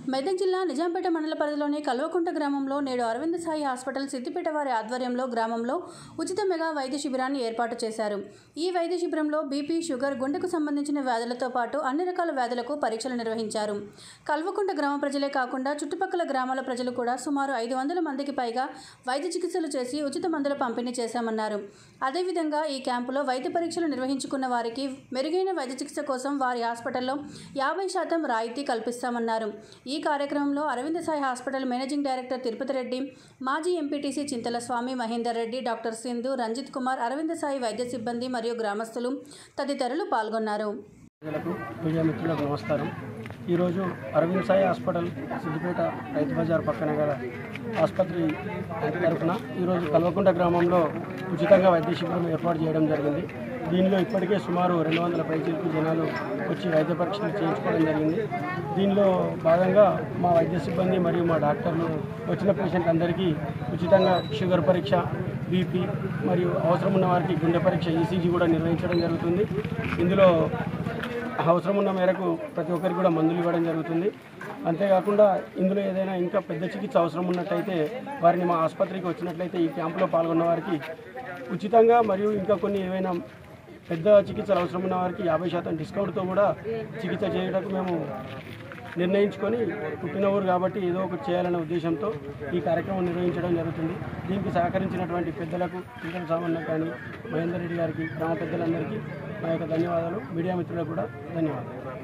మెదక్ జిల్లా నిజాంపేట మండల పరిధిలోని కల్వకుంట గ్రామంలో నేడు అరవింద్ సాయి హాస్పిటల్ సిద్దిపేట వారి ఆధ్వర్యంలో గ్రామంలో ఉచిత మెగా వైద్య శిబిరాన్ని ఏర్పాటు చేశారు ఈ వైద్య శిబిరంలో బీపీ షుగర్ గుండెకు సంబంధించిన వ్యాధులతో పాటు అన్ని రకాల వ్యాధులకు పరీక్షలు నిర్వహించారు కల్వకుంట గ్రామ ప్రజలే కాకుండా చుట్టుపక్కల గ్రామాల ప్రజలు కూడా సుమారు ఐదు వందల మందికి పైగా వైద్య చికిత్సలు చేసి ఉచిత మందుల పంపిణీ చేశామన్నారు అదేవిధంగా ఈ క్యాంపులో వైద్య పరీక్షలు నిర్వహించుకున్న వారికి మెరుగైన వైద్య చికిత్స కోసం వారి హాస్పిటల్లో యాభై శాతం రాయితీ కల్పిస్తామన్నారు ఈ కార్యక్రమంలో Aravinda Sai hospital managing director Tirupati Reddy మాజీ ఎంపీటీసీ చింతల స్వామి మహేందర్ రెడ్డి డాక్టర్ సింధు రంజిత్ కుమార్ అరవింద సాయి వైద్య సిబ్బంది మరియు గ్రామస్తులు తదితరులు పాల్గొన్నారు ప్రజలకు మీడియా మిత్రులకు నమస్కారం ఈరోజు అరవింద్ సాయి హాస్పిటల్ సిద్దిపేట రైతు బజార్ పక్కన గల ఆసుపత్రి తరఫున ఈరోజు కల్వకుంట గ్రామంలో ఉచితంగా వైద్య శిబిరం ఏర్పాటు చేయడం జరిగింది దీనిలో ఇప్పటికే సుమారు రెండు వందల పైచీలకు జనాలు వచ్చి వైద్య పరీక్షలు చేయించుకోవడం జరిగింది దీనిలో భాగంగా మా వైద్య సిబ్బంది మరియు మా డాక్టర్లు వచ్చిన పేషెంట్ అందరికీ ఉచితంగా షుగర్ పరీక్ష బీపీ మరియు అవసరం ఉన్న వారికి గుండె పరీక్ష ఈసీజీ కూడా నిర్వహించడం జరుగుతుంది ఇందులో అవసరం ఉన్న మేరకు ప్రతి ఒక్కరికి కూడా మందులు ఇవ్వడం జరుగుతుంది అంతేకాకుండా ఇందులో ఏదైనా ఇంకా పెద్ద చికిత్స అవసరం ఉన్నట్టయితే వారిని మా ఆసుపత్రికి వచ్చినట్లయితే ఈ క్యాంపులో పాల్గొన్న వారికి ఉచితంగా మరియు ఇంకా కొన్ని ఏవైనా పెద్ద చికిత్సలు అవసరం ఉన్న వారికి యాభై శాతం డిస్కౌంట్తో కూడా చికిత్స చేయడానికి మేము నిర్ణయించుకొని పుట్టిన ఊరు కాబట్టి ఏదో ఒకటి చేయాలనే ఉద్దేశంతో ఈ కార్యక్రమం నిర్వహించడం జరుగుతుంది దీనికి సహకరించినటువంటి పెద్దలకు చింతల సామన్న కానీ మహేందర్ రెడ్డి గారికి గ్రామ పెద్దలందరికీ మా యొక్క ధన్యవాదాలు మీడియా మిత్రులకు కూడా ధన్యవాదాలు